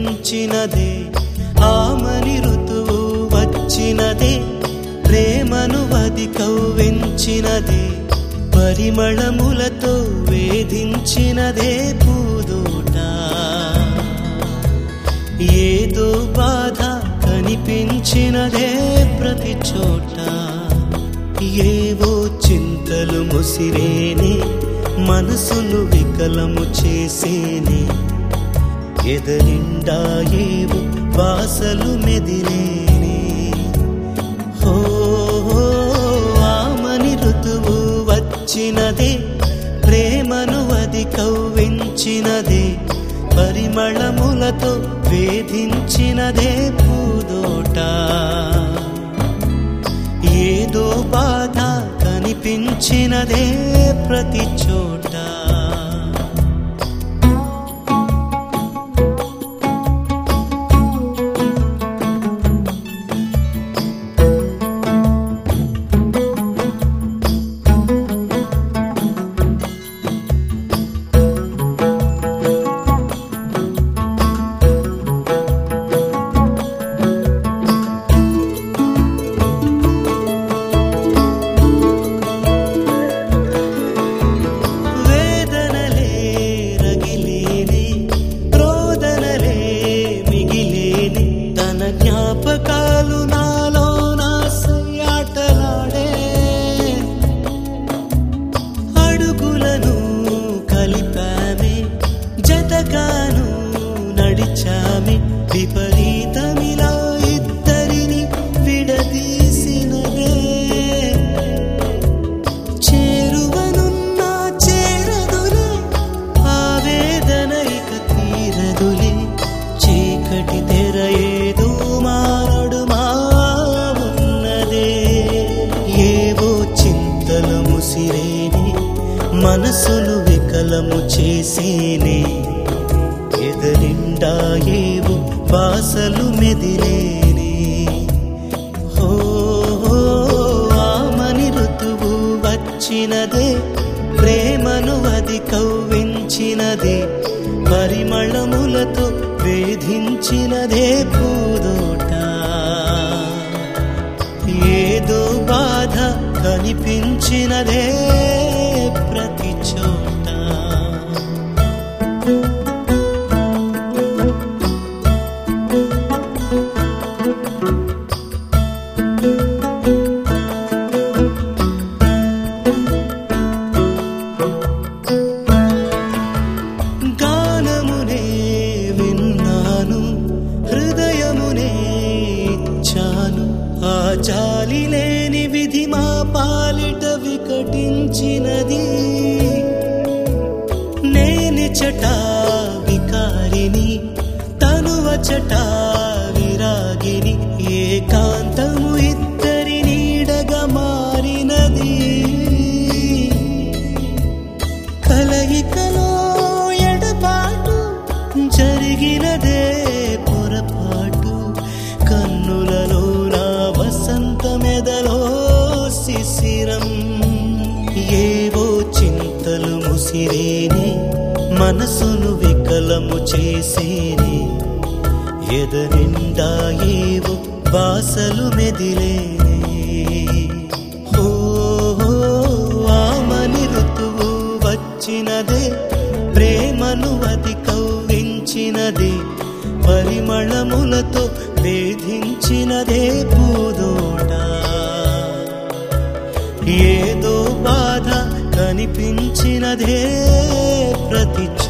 కవ్వించినదే ఆమని ఋతువు వచ్చినదే ప్రేమను వది కవ్వించినదే పరిమళములతో వేధించినదే పూదోట ఏదో బాధ కనిపించినదే ప్రతి చోట ఏవో చింతలు ముసిరేనే మనసును వికలము చేసేనే ఎదనిండా ఏవో వాసలు మెదిలేనే హో ఆమని ఋతువు వచ్చినదే ప్రేమను అది కవ్వించినదే పరిమళములతో వేధించినదే పూదోట ఏదో బాధ కనిపించినదే ప్రతి చోట వేదనలే రగిలేని రోదనలే మిగిలేని తన జ్ఞాపకాలు నాలో నాసయాటలాడే అడుగులను కలిపామే జతగాను నడిచామే విపరీతమిలా ఇద్దరిని విడదీసినదే చేరువనున్నా చేరదులే ఆవేదన ఇక తీరదులే చీకటి తెర ఏదో మారడు ఉన్నదే ఏవో చింతలు ముసిరేని మనసులు వికలము చేసేనే ఎదరిండా ఏవో వాసలు మెదిలేనే హో ఆమని ఋతువు వచ్చినదే ప్రేమను అది కవ్వించినదే పరిమళములతో వేధించినదే పూదోట ఏదో బాధ కనిపించినదే ప్రతి చోట గానమునే విన్నాను హృదయమునే ఇచ్చాను ఆ జాలి లేని విధి మా పాలిట వికటించినది నేనిచట వికారిని తనువచట విరాగిని ఏకాంతము ఇద్దరి నీడగా మారినది కలయికలో ఎడబాటు జరిగినదే పొరపాటు కన్నులలో నా వసంతమెదలో శిశిరం ఏవో చింతలు ముసిరేని మనసును వికలము చేసేని ఎదనిండా ఏవో వాసలు మెదిలేని హో ఆమని ఋతువు వచ్చినదే ప్రేమను అది కవ్వించినదే పరిమళములతో వేధించినదే పూదోట ఏదో బాధ కనిపించినదే ప్రతి